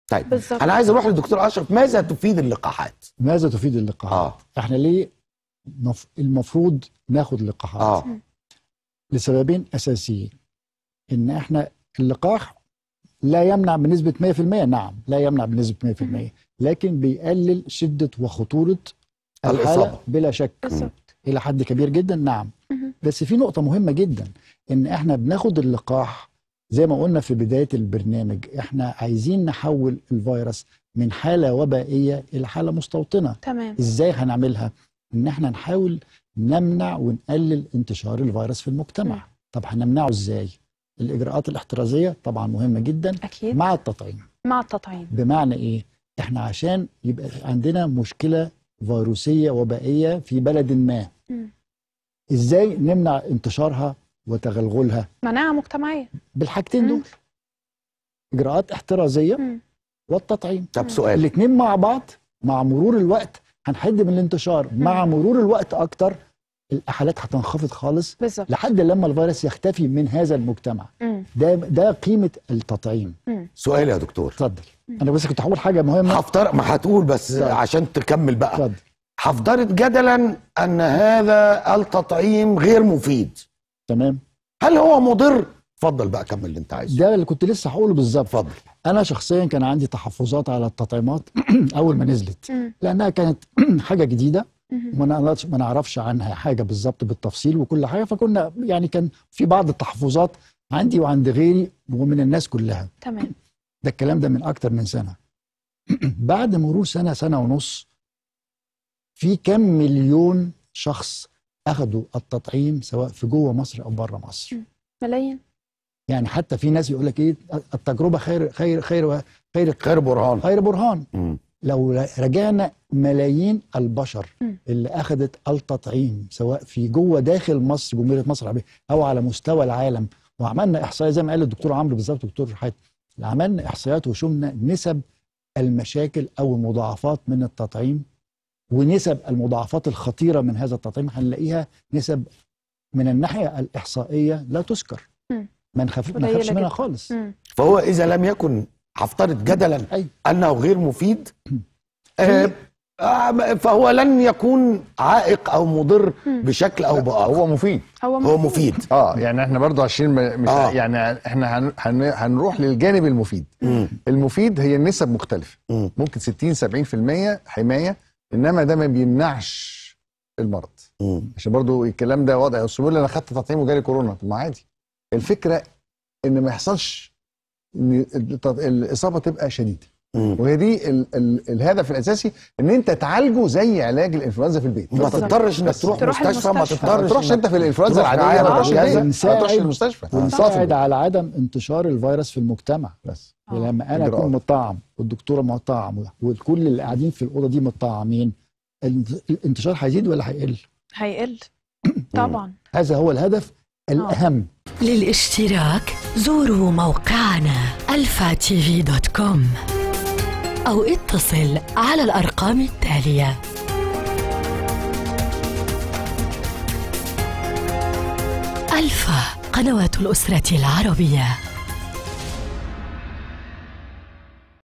طيب بالظبط. انا عايز اروح للدكتور اشرف ماذا تفيد اللقاحات ماذا تفيد اللقاحات؟ اه احنا ليه مف... المفروض ناخد لقاحات؟ اه لسببين اساسيين ان احنا اللقاح لا يمنع بنسبه 100% نعم لا يمنع بنسبه 100% لكن بيقلل شده وخطوره الإصابة. الحاله بلا شك بالظبط الى حد كبير جدا نعم مهم. بس في نقطه مهمه جدا ان احنا بناخد اللقاح زي ما قلنا في بدايه البرنامج احنا عايزين نحول الفيروس من حاله وبائيه الى حاله مستوطنه تمام ازاي هنعملها ان احنا نحاول نمنع ونقلل انتشار الفيروس في المجتمع مم. طب هنمنعه ازاي الاجراءات الاحترازيه طبعا مهمه جدا اكيد مع التطعيم مع التطعيم بمعنى ايه احنا عشان يبقى عندنا مشكله فيروسيه وبائيه في بلد ما مم. ازاي نمنع انتشارها وتغلغلها مناعه مجتمعيه بالحاجتين مم. دول اجراءات احترازيه مم. والتطعيم طب سؤال الاثنين مع بعض مع مرور الوقت هنحد من الانتشار مع مرور الوقت اكتر الحالات هتنخفض خالص بالظبط لحد لما الفيروس يختفي من هذا المجتمع مم. ده ده قيمه التطعيم مم. سؤال يا دكتور اتفضل انا بس كنت هقول حاجه مهمه هفترض ما هتقول بس اتفضل. عشان تكمل بقى اتفضل هفترض جدلا ان هذا التطعيم غير مفيد تمام هل هو مضر اتفضل بقى كمل اللي انت عايزه ده اللي كنت لسه هقوله بالظبط اتفضل انا شخصيا كان عندي تحفظات على التطعيمات اول ما نزلت مم. لانها كانت حاجه جديده مم. وما نعرفش ما نعرفش عنها حاجه بالظبط بالتفصيل وكل حاجه فكنا يعني كان في بعض التحفظات عندي وعند غيري ومن الناس كلها تمام ده الكلام ده من اكتر من سنه بعد مرور سنه سنه ونص في كم مليون شخص اخذوا التطعيم سواء في جوه مصر او بره مصر ملايين يعني حتى في ناس يقول لك ايه التجربه خير خير خير خير خير برهان خير برهان مم. لو رجعنا ملايين البشر مم. اللي اخذت التطعيم سواء في جوه داخل مصر جمهوريه مصر العربيه او على مستوى العالم وعملنا احصائيه زي ما قال الدكتور عمرو بالظبط دكتور حاتم عملنا احصائيات وشفنا نسب المشاكل او المضاعفات من التطعيم ونسب المضاعفات الخطيره من هذا التطعيم هنلاقيها نسب من الناحيه الاحصائيه لا تذكر مم. ما نخاف ما قليلة نخافش منها جدا. خالص مم. فهو اذا لم يكن هفترض جدلا أيوة. انه غير مفيد آه، آه، فهو لن يكون عائق او مضر بشكل او باخر هو مفيد هو هو مفيد اه يعني احنا برضو عشان ما- مش آه. يعني احنا هن هن هنروح للجانب المفيد مم. المفيد هي النسب مختلفه مم. ممكن 60 70% حمايه انما ده ما بيمنعش المرض مم. عشان برضو الكلام ده واضح اصل بيقول لي انا خدت تطعيم وجالي كورونا طب ما عادي الفكره ان ما يحصلش ان الت- الاصابه تبقى شديده مم. وهي دي ال ال الهدف الاساسي ان انت تعالجه زي علاج الانفلونزا في البيت ما تضطرش انك تروح تروح مستشفى ما المستشفى. ما تضطرش تروحش انت في الانفلونزا تروح العاديه ما رعاية تروحش مركزة. البيت ما تروحش ونساعد- المستشفى ونساعد على عدم انتشار الفيروس في المجتمع بس آه. لما انا إجراءات. اكون مطعم والدكتوره مطعم وكل اللي قاعدين في الاوضه دي مطعمين الانت- الانتشار هيزيد ولا هيقل؟ هيقل طبعا هذا هو الهدف الاهم للاشتراك زوروا موقعنا الفا تي في دوت كوم أو اتصل على الأرقام التالية ألفا قنوات الأسرة العربية